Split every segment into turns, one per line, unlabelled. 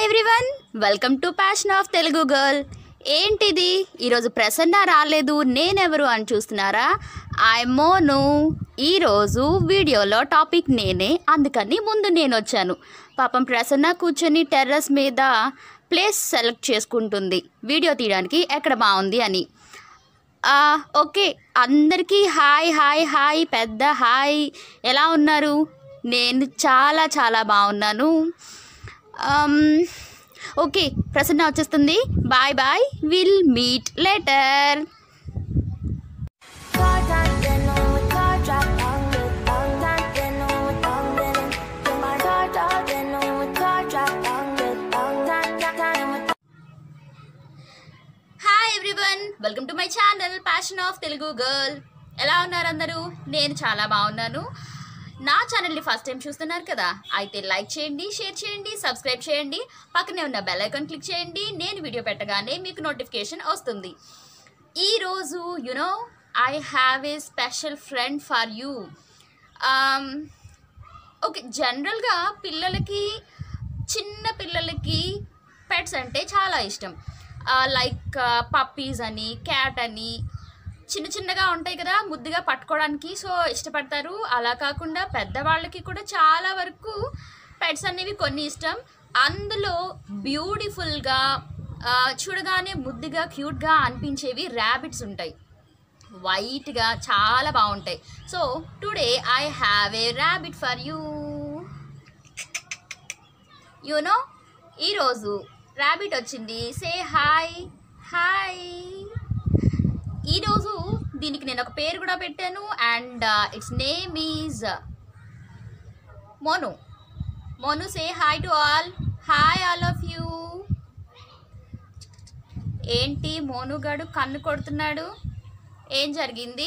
Everyone welcome to passion of Telugu girl ఏంటిది ఈరోజు ప్రసన్న రాలేదు నేనెవరు అని చూస్తున్నారా ఐ మోను ఈరోజు వీడియోలో టాపిక్ నేనే అందుకని ముందు నేను వచ్చాను పాపం ప్రసన్న కూర్చొని టెర్రస్ మీద ప్లేస్ సెలెక్ట్ చేసుకుంటుంది వీడియో తీయడానికి ఎక్కడ బాగుంది అని ఆ, ఓకే అందరికీ హాయ్ హాయ్ హాయ్ పెద్ద హాయ్ ఎలా ఉన్నారు నేను చాలా చాలా బాగున్నాను ఆమ్, ఓకే ప్రసన్న వచ్చేస్తుంది bye bye will meet later hi everyone welcome to my channel passion of Telugu girl ఎలా ఉన్నారు అందరూ నేను చాలా బాగున్నాను నా ఛానల్ని ఫస్ట్ టైం చూస్తున్నారు కదా అయితే లైక్ చేయండి షేర్ చేయండి సబ్స్క్రైబ్ చేయండి పక్కనే ఉన్న బెల్ ఐకాన్ క్లిక్ చేయండి నేను వీడియో పెట్టగానే మీకు నోటిఫికేషన్ వస్తుంది ఈరోజు you know I have a special friend for you okay జనరల్గా పిల్లలకి చిన్న పిల్లలకి పెట్స్ అంటే చాలా ఇష్టం లైక్ పప్పీస్ అని క్యాట్ అని చిన్న చిన్నగా ఉంటాయి కదా ముద్దుగా పట్టుకోవడానికి సో ఇష్టపడతారు అలా కాకుండా పెద్దవాళ్ళకి కూడా చాలా వరకు పెట్స్ అనేవి కొన్ని ఇష్టం అందులో బ్యూటిఫుల్గా చూడగానే ముద్దుగా క్యూట్గా అనిపించేవి ర్యాబిట్స్ ఉంటాయి వైట్గా చాలా బాగుంటాయి so today I have a rabbit for you you know ఈరోజు ర్యాబిట్ వచ్చింది సే హాయ్ హాయ్ ఈరోజు దీనికి నేను ఒక పేరు కూడా పెట్టాను and its name is Monu Monu say hi to all hi all of you ఏంటి మోనుగాడు కన్ను కొడుతున్నాడు ఏం జరిగింది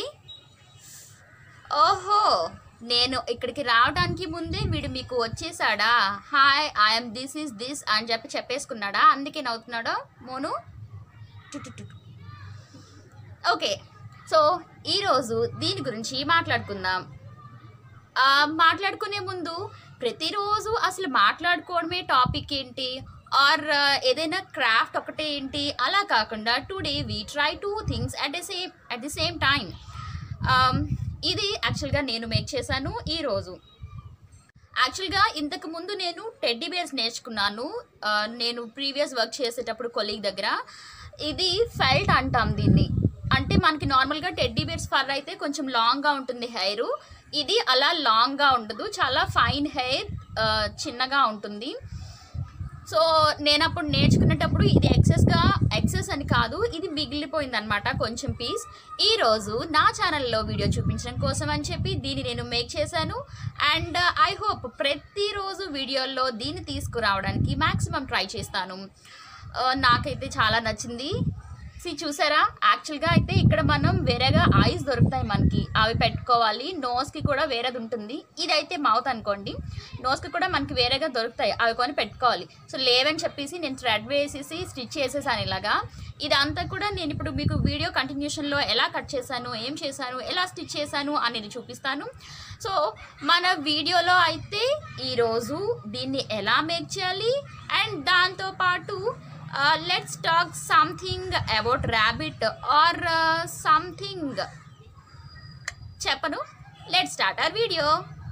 ఓహో నేను ఇక్కడికి రావడానికి ముందే వీడు మీకు వచ్చేసాడా hi I'm this is this అని చెప్పి చెప్పేసుకున్నాడా అందుకే నవ్వుతున్నాడా మోను టుటుటు. ఓకే సో ఈరోజు దీని గురించి మాట్లాడుకుందాం ఆ, మాట్లాడుకునే ముందు ప్రతిరోజు అసలు మాట్లాడుకోవడమే టాపిక్ ఏంటి ఆర్ ఏదైనా క్రాఫ్ట్ ఒకటే ఏంటి అలా కాకుండా today we try two things at the same at the same time ఇది యాక్చువల్గా నేను మేక్ చేశాను ఈరోజు యాక్చువల్గా ఇంతకు ముందు నేను టెడ్డీ బేర్స్ నేర్చుకున్నాను ఆ, నేను ప్రీవియస్ వర్క్ చేసేటప్పుడు కొలీగ్ దగ్గర ఇది ఫెల్ట్ అంటాం దీన్ని అంటే మనకి నార్మల్గా టెడ్డీ బేర్స్ ఫర్ అయితే కొంచెం లాంగ్గా ఉంటుంది హెయిర్ ఇది అలా లాంగ్గా ఉండదు చాలా ఫైన్ హెయిర్ చిన్నగా ఉంటుంది సో నేను అప్పుడు నేర్చుకునేటప్పుడు ఇది ఎక్సెస్గా ఎక్సెస్ అని కాదు ఇది మిగిలిపోయింది అనమాట కొంచెం పీస్ ఈరోజు నా ఛానల్లో వీడియో చూపించడం కోసం అని చెప్పి దీన్ని నేను మేక్ చేశాను అండ్ ఐ హోప్ ప్రతిరోజు వీడియోల్లో దీన్ని తీసుకురావడానికి మ్యాక్సిమం ట్రై చేస్తాను ఆ, నాకైతే చాలా నచ్చింది సి చూసారా యాక్చువల్గా అయితే ఇక్కడ మనం వేరేగా ఐస్ దొరుకుతాయి మనకి అవి పెట్టుకోవాలి నోస్కి కూడా వేరేది ఉంటుంది ఇదైతే మౌత్ అనుకోండి నోస్కి కూడా మనకి వేరేగా దొరుకుతాయి అవి కొని పెట్టుకోవాలి సో లేవని చెప్పేసి నేను థ్రెడ్ వేసేసి స్టిచ్ చేసేసాను ఇలాగా ఇదంతా కూడా నేను ఇప్పుడు మీకు వీడియో కంటిన్యూషన్లో ఎలా కట్ చేశాను ఏం చేశాను ఎలా స్టిచ్ చేశాను అనేది చూపిస్తాను సో మన వీడియోలో అయితే ఈరోజు దీన్ని ఎలా మేక్ చేయాలి అండ్ దాంతోపాటు let's talk something about rabbit or something చెప్పను let start our video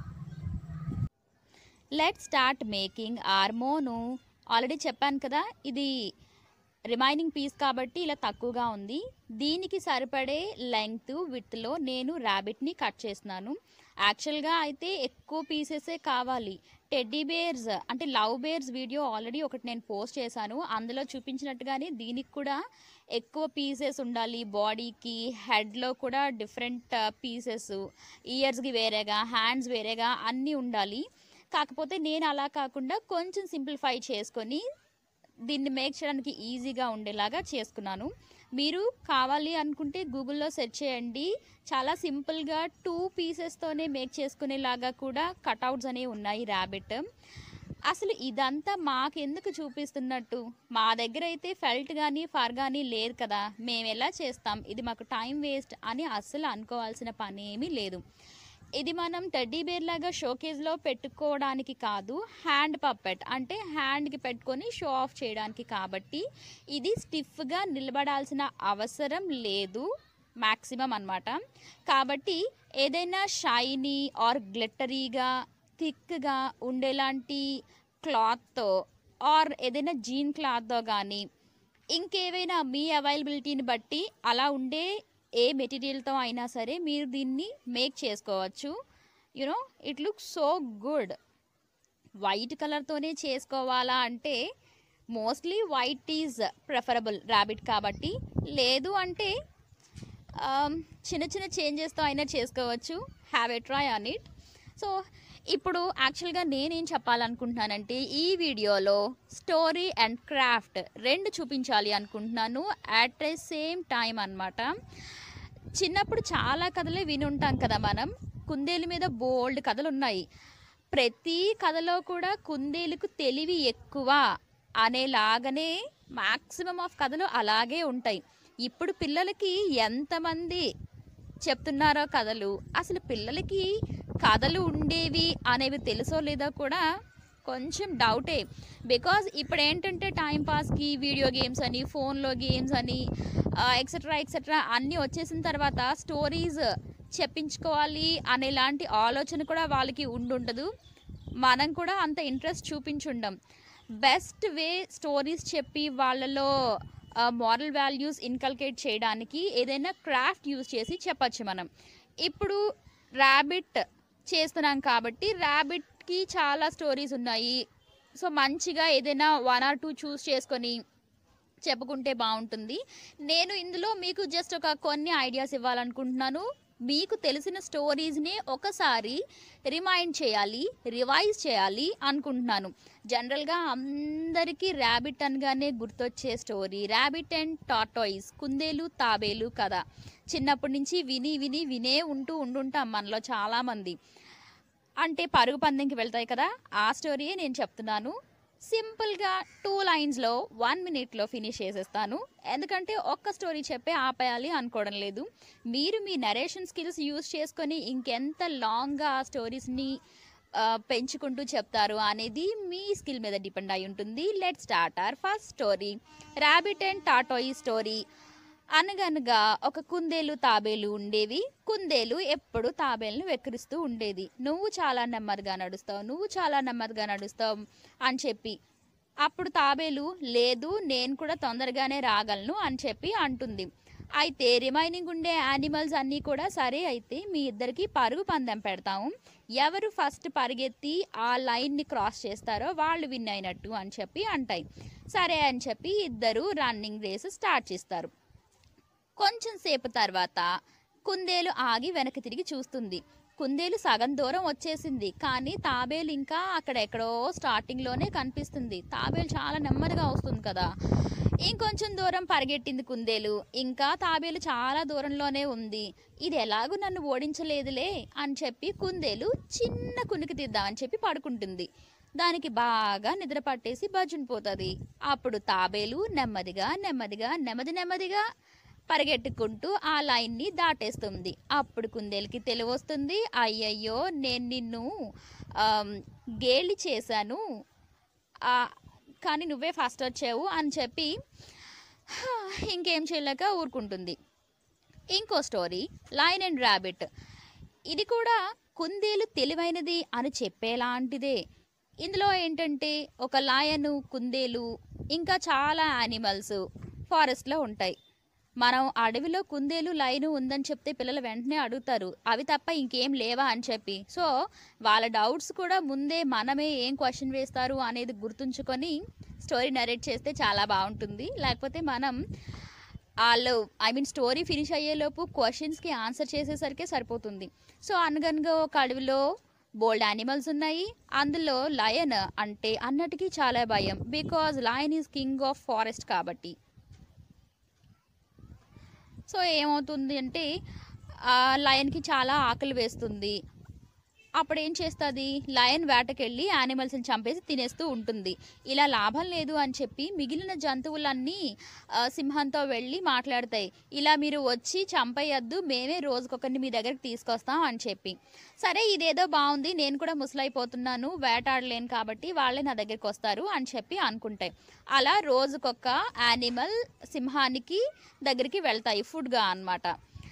let start making ఆర్మోను ఆల్రెడీ చెప్పాను కదా ఇది రిమైనింగ్ పీస్ కాబట్టి ఇలా తక్కువగా ఉంది దీనికి సరిపడే లెంగ్త్ విత్లో నేను ర్యాబిట్ని కట్ చేస్తున్నాను యాక్చువల్గా అయితే ఎక్కువ పీసెసే కావాలి టెడ్డీ బేర్స్ అంటే లవ్ బేర్స్ వీడియో ఆల్రెడీ ఒకటి నేను పోస్ట్ చేశాను అందులో చూపించినట్టుగానే దీనికి కూడా ఎక్కువ పీసెస్ ఉండాలి బాడీకి హెడ్లో కూడా డిఫరెంట్ పీసెస్ ఇయర్స్కి వేరేగా హ్యాండ్స్ వేరేగా అన్నీ ఉండాలి కాకపోతే నేను అలా కాకుండా కొంచెం సింప్లిఫై చేసుకొని దీన్ని మేక్ చేయడానికి ఈజీగా ఉండేలాగా చేసుకున్నాను మీరు కావాలి అనుకుంటే గూగుల్లో సెర్చ్ చేయండి చాలా సింపుల్గా టూ పీసెస్తోనే మేక్ చేసుకునేలాగా కూడా కటౌట్స్ అనేవి ఉన్నాయి ర్యాబిట్ అసలు ఇదంతా మాకెందుకు చూపిస్తున్నట్టు మా దగ్గర అయితే ఫెల్ట్ కానీ ఫర్ కానీ లేదు కదా మేము ఎలా చేస్తాం ఇది మాకు టైం వేస్ట్ అని అస్సలు అనుకోవాల్సిన పని ఏమీ లేదు ఇది మనం టెడ్డీ బేర్ లాగా షోకేజ్లో పెట్టుకోవడానికి కాదు హ్యాండ్ పప్పెట్ అంటే హ్యాండ్కి పెట్టుకొని షో ఆఫ్ చేయడానికి కాబట్టి ఇది స్టిఫ్గా నిలబడాల్సిన అవసరం లేదు మ్యాక్సిమం అన్నమాట కాబట్టి ఏదైనా షైనీ ఆర్ గ్లిటరీగా థిక్గా ఉండేలాంటి క్లాత్తో ఆర్ ఏదైనా జీన్ క్లాత్తో కానీ ఇంకేవైనా మీ అవైలబిలిటీని బట్టి అలా ఉండే ఏ మెటీరియల్తో అయినా సరే మీరు దీన్ని మేక్ చేసుకోవచ్చు you know it look so good white కలర్తోనే చేసుకోవాలా అంటే mostly white is preferable rabbit కాబట్టి లేదు అంటే um, చిన్న చిన్న చేంజెస్తో అయినా చేసుకోవచ్చు have a try on it so ఇప్పుడు యాక్చువల్గా నేనేం చెప్పాలనుకుంటున్నానంటే ఈ వీడియోలో స్టోరీ అండ్ క్రాఫ్ట్ రెండు చూపించాలి అనుకుంటున్నాను అట్ ఏ సేమ్ టైం అన్నమాట చిన్నప్పుడు చాలా కథలే విని ఉంటాం కదా మనం కుందేలు మీద బోల్డ్ కథలు ఉన్నాయి ప్రతి కథలో కూడా కుందేలుకు తెలివి ఎక్కువ అనేలాగానే మ్యాక్సిమం ఆఫ్ కథలు అలాగే ఉంటాయి ఇప్పుడు పిల్లలకి ఎంతమంది చెప్తున్నారో కథలు అసలు పిల్లలకి కథలు ఉండేవి అనేవి తెలుసో లేదో కూడా కొంచెం డౌటే బికాజ్ ఇప్పుడు ఏంటంటే టైం పాస్కి వీడియో గేమ్స్ అని ఫోన్లో గేమ్స్ అని ఎక్సెట్రా ఎక్సెట్రా అన్నీ వచ్చేసిన తర్వాత స్టోరీస్ చెప్పించుకోవాలి అనేలాంటి ఆలోచన కూడా వాళ్ళకి ఉండుండదు మనం కూడా అంత ఇంట్రెస్ట్ చూపించుండం బెస్ట్ వే స్టోరీస్ చెప్పి వాళ్ళలో మారల్ వాల్యూస్ ఇన్కల్కేట్ చేయడానికి ఏదైనా క్రాఫ్ట్ యూజ్ చేసి చెప్పచ్చు మనం ఇప్పుడు ర్యాబిట్ చేస్తున్నాం కాబట్టి ర్యాబిట్కి చాలా స్టోరీస్ ఉన్నాయి సో మంచిగా ఏదైనా వన్ ఆర్ టూ చూస్ చేసుకొని చెప్పుకుంటే బాగుంటుంది నేను ఇందులో మీకు జస్ట్ ఒక కొన్ని ఐడియాస్ ఇవ్వాలనుకుంటున్నాను మీకు తెలిసిన స్టోరీస్ని ఒకసారి రిమైండ్ చేయాలి రివైజ్ చేయాలి అనుకుంటున్నాను జనరల్గా అందరికీ ర్యాబిట్ అనగానే గుర్తొచ్చే స్టోరీ ర్యాబిట్ అండ్ టాటాయిస్ కుందేలు తాబేలు కథ చిన్నప్పటి నుంచి విని విని వినే ఉంటూ ఉండుంటాం మనలో చాలామంది అంటే పరుగు పందెంకి వెళ్తాయి కదా ఆ స్టోరీయే నేను చెప్తున్నాను సింపుల్గా టూ లైన్స్లో వన్ మినిట్లో ఫినిష్ చేసేస్తాను ఎందుకంటే ఒక్క స్టోరీ చెప్పే ఆపేయాలి అనుకోవడం లేదు మీరు మీ నరేషన్ స్కిల్స్ యూస్ చేసుకొని ఇంకెంత లాంగ్గా ఆ స్టోరీస్ని పెంచుకుంటూ చెప్తారు అనేది మీ స్కిల్ మీద డిపెండ్ అయి ఉంటుంది let start our first story rabbit and టాటోయి స్టోరీ అనగనగా ఒక కుందేలు తాబేలు ఉండేవి కుందేలు ఎప్పుడు తాబేలును వెక్కిరిస్తూ ఉండేది నువ్వు చాలా నెమ్మదిగా నడుస్తావు నువ్వు చాలా నెమ్మదిగా నడుస్తావు అని చెప్పి అప్పుడు తాబేలు లేదు నేను కూడా తొందరగానే రాగలను అని చెప్పి అంటుంది అయితే రిమైనింగ్ ఉండే యానిమల్స్ అన్నీ కూడా సరే అయితే మీ ఇద్దరికి పరుగు పందెం పెడతాము ఎవరు ఫస్ట్ పరిగెత్తి ఆ లైన్ని క్రాస్ చేస్తారో వాళ్ళు విన్ అయినట్టు అని చెప్పి అంటాయి సరే అని చెప్పి ఇద్దరు రన్నింగ్ రేస్ స్టార్ట్ చేస్తారు కొంచెం సేపు తర్వాత కుందేలు ఆగి వెనక్కి తిరిగి చూస్తుంది కుందేలు సగం దూరం వచ్చేసింది కానీ తాబేలు ఇంకా అక్కడెక్కడో స్టార్టింగ్లోనే కనిపిస్తుంది తాబేలు చాలా నెమ్మదిగా వస్తుంది కదా ఇంకొంచెం దూరం పరిగెట్టింది కుందేలు ఇంకా తాబేలు చాలా దూరంలోనే ఉంది ఇది ఎలాగూ నన్ను ఓడించలేదులే అని చెప్పి కుందేలు చిన్న కునికి తీద్దామని చెప్పి పడుకుంటుంది దానికి బాగా నిద్ర పట్టేసి బజునిపోతుంది అప్పుడు తాబేలు నెమ్మదిగా నెమ్మదిగా నెమ్మది నెమ్మదిగా పరిగెట్టుకుంటూ ఆ లైన్ని దాటేస్తుంది అప్పుడు కుందేలుకి తెలివి వస్తుంది అయ్యయ్యో నేను నిన్ను ఆమ్, గేలి చేశాను ఆ, కానీ నువ్వే ఫస్ట్ వచ్చావు అని చెప్పి "హా, ఇంకేం చేయలేక ఊరుకుంటుంది ఇంకో స్టోరీ లైన్ అండ్ ర్యాబిట్ ఇది కూడా కుందేలు తెలివైనది అని చెప్పేలాంటిదే ఇందులో ఏంటంటే ఒక లాయను కుందేలు ఇంకా చాలా యానిమల్స్ ఫారెస్ట్లో ఉంటాయి మనం అడవిలో కుందేలు లైను ఉందని చెప్తే పిల్లలు వెంటనే అడుగుతారు అవి తప్ప ఇంకేం లేవా అని చెప్పి సో వాళ్ళ డౌట్స్ కూడా ముందే మనమే ఏం క్వశ్చన్ వేస్తారు అనేది గుర్తుంచుకొని స్టోరీ నరేట్ చేస్తే చాలా బాగుంటుంది లేకపోతే మనం వాళ్ళు ఐ మీన్ స్టోరీ ఫినిష్ అయ్యేలోపు క్వశ్చన్స్కి ఆన్సర్ చేసేసరికి సరిపోతుంది సో అనగనగా ఒక అడవిలో బోల్డ్ యానిమల్స్ ఉన్నాయి అందులో లయన్ అంటే అన్నటికీ చాలా భయం because lion is king of forest కాబట్టి సో ఏమవుతుంది అంటే ఆ లయన్కి చాలా ఆకలి వేస్తుంది అప్పుడు ఏం చేస్తుంది లయన్ వేటకెళ్ళి యానిమల్స్ని చంపేసి తినేస్తూ ఉంటుంది ఇలా లాభం లేదు అని చెప్పి మిగిలిన జంతువులన్నీ ఆ, సింహంతో వెళ్ళి మాట్లాడతాయి ఇలా మీరు వచ్చి చంపేయద్దు మేమే రోజుకొకరిని మీ దగ్గరికి తీసుకొస్తాం అని చెప్పి సరే ఇదేదో బాగుంది నేను కూడా ముసలైపోతున్నాను వేటాడలేను కాబట్టి వాళ్ళే నా దగ్గరికి వస్తారు అని చెప్పి అనుకుంటాయి అలా రోజుకొక యానిమల్ సింహానికి దగ్గరికి వెళ్తాయి ఫుడ్గా అన్నమాట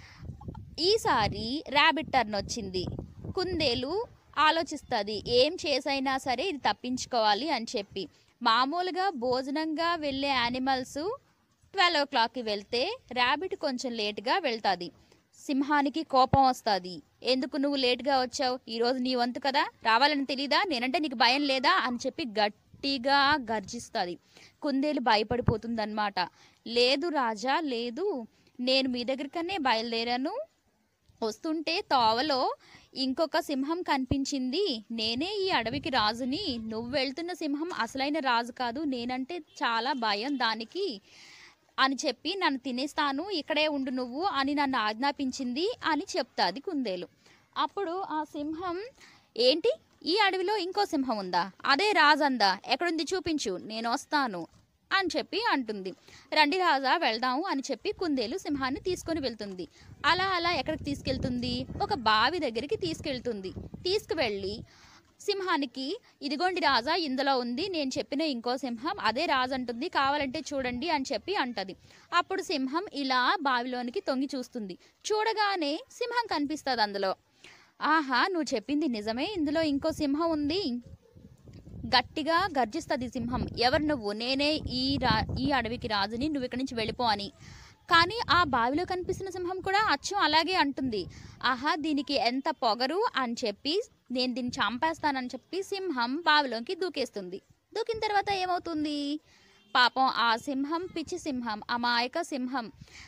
ఈసారి ర్యాబిట్ టర్న్ వచ్చింది కుందేలు ఆలోచిస్తుంది ఏం చేసైనా సరే ఇది తప్పించుకోవాలి అని చెప్పి మామూలుగా భోజనంగా వెళ్ళే యానిమల్స్ ట్వెల్వ్ ఓ క్లాక్కి వెళ్తే ర్యాబిట్ కొంచెం లేట్గా వెళ్తుంది సింహానికి కోపం వస్తుంది ఎందుకు నువ్వు లేట్గా వచ్చావు ఈరోజు నీ వంతు కదా రావాలని తెలీదా నేనంటే నీకు భయం లేదా అని చెప్పి గట్టిగా గర్జిస్తుంది కుందేలు భయపడిపోతుందన్నమాట లేదు రాజా లేదు నేను మీ దగ్గరికనే బయలుదేరాను వస్తుంటే తోవలో ఇంకొక సింహం కనిపించింది నేనే ఈ అడవికి రాజుని నువ్వు వెళ్తున్న సింహం అసలైన రాజు కాదు నేనంటే చాలా భయం దానికి అని చెప్పి నన్ను తినేస్తాను ఇక్కడే ఉండు నువ్వు అని నన్ను ఆజ్ఞాపించింది అని చెప్తాది కుందేలు అప్పుడు ఆ సింహం ఏంటి ఈ అడవిలో ఇంకో సింహం ఉందా అదే రాజందా ఎక్కడుంది చూపించు నేను వస్తాను అని చెప్పి అంటుంది రండి రాజా వెళ్దాము అని చెప్పి కుందేలు సింహాన్ని తీసుకొని వెళ్తుంది అలా అలా ఎక్కడికి తీసుకెళ్తుంది ఒక బావి దగ్గరికి తీసుకెళ్తుంది తీసుకువెళ్ళి సింహానికి ఇదిగోండి రాజా ఇందులో ఉంది నేను చెప్పిన ఇంకో సింహం అదే రాజు అంటుంది కావాలంటే చూడండి అని చెప్పి అంటది అప్పుడు సింహం ఇలా బావిలోనికి తొంగి చూస్తుంది చూడగానే సింహం కనిపిస్తుంది అందులో ఆహా నువ్వు చెప్పింది నిజమే ఇందులో ఇంకో సింహం ఉంది గట్టిగా గర్జిస్తుంది సింహం ఎవరు నువ్వు నేనే ఈ రా ఈ అడవికి రాజుని నువ్వు ఇక్కడి నుంచి వెళ్ళిపో అని కానీ ఆ బావిలో కనిపిస్తున్న సింహం కూడా అచ్చం అలాగే అంటుంది ఆహా దీనికి ఎంత పొగరు అని చెప్పి నేను దీన్ని చంపేస్తానని చెప్పి సింహం బావిలోకి దూకేస్తుంది దూకిన తర్వాత ఏమవుతుంది పాపం ఆ సింహం పిచ్చి సింహం అమాయక సింహం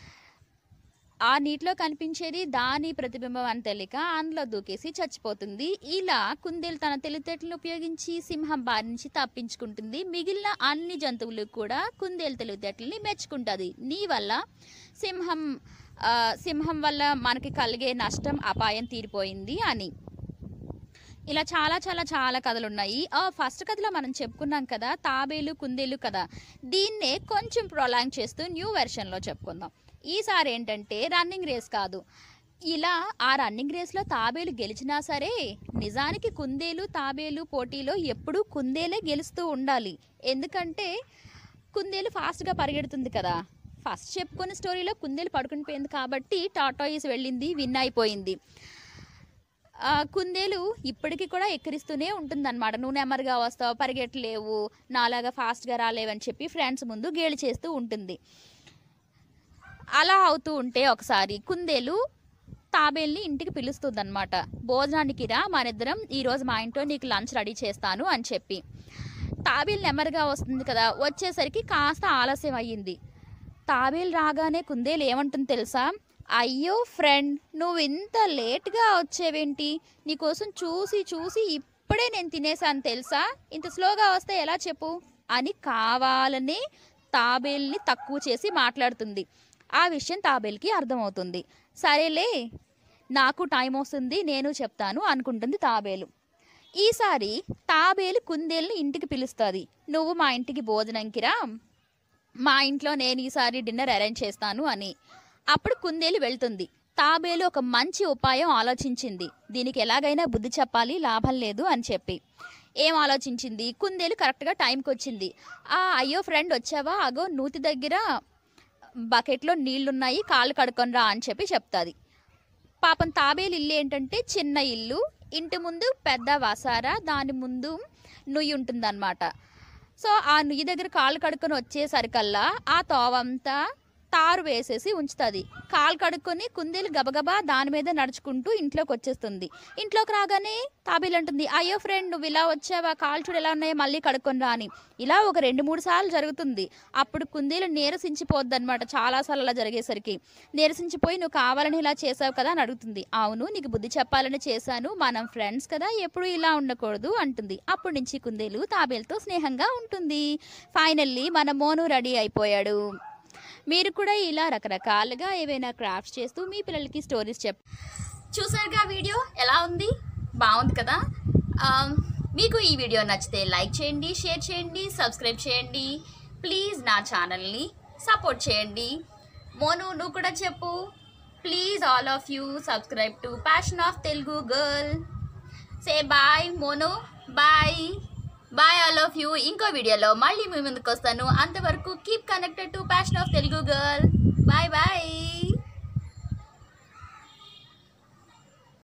ఆ నీటిలో కనిపించేది దాని ప్రతిబింబం అని తెలియక అందులో దూకేసి చచ్చిపోతుంది ఇలా కుందేలు తన తెలివితేటలను ఉపయోగించి సింహం బారి నుంచి తప్పించుకుంటుంది మిగిలిన అన్ని జంతువులు కూడా కుందేలు తెలివితేటలని మెచ్చుకుంటుంది నీ వల్ల సింహం ఆ, సింహం వల్ల మనకి కలిగే నష్టం అపాయం తీరిపోయింది అని ఇలా చాలా చాలా చాలా కథలు ఉన్నాయి ఆ ఫస్ట్ కథలో మనం చెప్పుకున్నాం కదా తాబేలు కుందేలు కదా దీన్నే కొంచెం ప్రొలాంగ్ చేస్తూ న్యూ వెర్షన్లో చెప్పుకుందాం ఈసారి ఏంటంటే రన్నింగ్ రేస్ కాదు ఇలా ఆ రన్నింగ్ రేస్లో తాబేలు గెలిచినా సరే నిజానికి కుందేలు తాబేలు పోటీలో ఎప్పుడూ కుందేలే గెలుస్తూ ఉండాలి ఎందుకంటే కుందేలు ఫాస్ట్గా పరిగెడుతుంది కదా ఫస్ట్ చెప్పుకున్న స్టోరీలో కుందేలు పడుకుని పోయింది కాబట్టి టాటాయిస్ వెళ్ళింది విన్ అయిపోయింది ఆ, కుందేలు ఇప్పటికీ కూడా ఎక్కిరిస్తూనే ఉంటుందన్నమాట నువ్వు నెమ్మదిగా వస్తావు పరిగెట్టలేవు నాలాగా ఫాస్ట్గా రాలేవని చెప్పి ఫ్రెండ్స్ ముందు గేలి చేస్తూ ఉంటుంది అలా అవుతూ ఉంటే ఒకసారి కుందేలు తాబేల్ని ఇంటికి పిలుస్తుంది అనమాట భోజనానికి రా మనిద్దరం ఈరోజు మా ఇంట్లో నీకు లంచ్ రెడీ చేస్తాను అని చెప్పి తాబేలు నెమ్మదిగా వస్తుంది కదా వచ్చేసరికి కాస్త ఆలస్యం అయ్యింది తాబేలు రాగానే కుందేలు ఏమంటుంది తెలుసా అయ్యో ఫ్రెండ్ నువ్వు ఇంత లేట్గా వచ్చేవేంటి నీకోసం చూసి చూసి ఇప్పుడే నేను తినేసాను తెలుసా ఇంత స్లోగా వస్తే ఎలా చెప్పు అని కావాలని తాబేల్ని తక్కువ చేసి మాట్లాడుతుంది ఆ విషయం తాబేల్కి అర్థమవుతుంది సరేలే నాకు టైం వస్తుంది నేను చెప్తాను అనుకుంటుంది తాబేలు ఈసారి తాబేలు కుందేల్ని ఇంటికి పిలుస్తుంది నువ్వు మా ఇంటికి భోజనంకి రా మా ఇంట్లో నేను ఈసారి డిన్నర్ అరేంజ్ చేస్తాను అని అప్పుడు కుందేలు వెళ్తుంది తాబేలు ఒక మంచి ఉపాయం ఆలోచించింది దీనికి ఎలాగైనా బుద్ధి చెప్పాలి లాభం లేదు అని చెప్పి ఏం ఆలోచించింది కుందేలు కరెక్ట్గా టైంకి వచ్చింది ఆ అయ్యో ఫ్రెండ్ వచ్చావా అగో నూతి దగ్గర బకెట్లో నీళ్లున్నాయి కాళ్ళు కడుక్కొని రా అని చెప్పి చెప్తాది పాపం తాబేలు ఇల్లు ఏంటంటే చిన్న ఇల్లు ఇంటి ముందు పెద్ద వసారా దాని ముందు నుయ్యి ఉంటుందన్నమాట సో ఆ నుయ్యి దగ్గర కాళ్ళు కడుక్కొని వచ్చేసరికల్లా ఆ తోవంతా తారు వేసేసి ఉంచుతుంది కాలు కడుక్కొని కుందేలు గబగబా దాని మీద నడుచుకుంటూ ఇంట్లోకి వచ్చేస్తుంది ఇంట్లోకి రాగానే తాబేలు అంటుంది అయ్యో ఫ్రెండ్ నువ్వు ఇలా వచ్చావా కాలు చూడు ఎలా ఉన్నాయో మళ్ళీ కడుక్కొని రా అని ఇలా ఒక రెండు మూడు సార్లు జరుగుతుంది అప్పుడు కుందేలు నీరసించిపోద్ది అనమాట చాలాసార్లు అలా జరిగేసరికి నీరసించిపోయి నువ్వు కావాలని ఇలా చేసావు కదా అని అడుగుతుంది అవును నీకు బుద్ధి చెప్పాలని చేశాను మనం ఫ్రెండ్స్ కదా ఎప్పుడు ఇలా ఉండకూడదు అంటుంది అప్పటి నుంచి కుందేలు తాబేలుతో స్నేహంగా ఉంటుంది ఫైనల్లీ మన మోను రెడీ అయిపోయాడు మీరు కూడా ఇలా రకరకాలుగా ఏవైనా క్రాఫ్ట్స్ చేస్తూ మీ పిల్లలకి స్టోరీస్ చెప్ చూసారుగా వీడియో ఎలా ఉంది బాగుంది కదా ఆ, మీకు ఈ వీడియో నచ్చితే లైక్ చేయండి షేర్ చేయండి సబ్స్క్రైబ్ చేయండి ప్లీజ్ నా ఛానల్ని సపోర్ట్ చేయండి మోను నువ్వు కూడా చెప్పు please all of you subscribe to passion of Telugu girl say bye Monu bye bye all of you ఇంకో వీడియోలో మళ్ళీ మీ ముందుకు వస్తాను అంతవరకు keep connected to passion of Telugu girl bye bye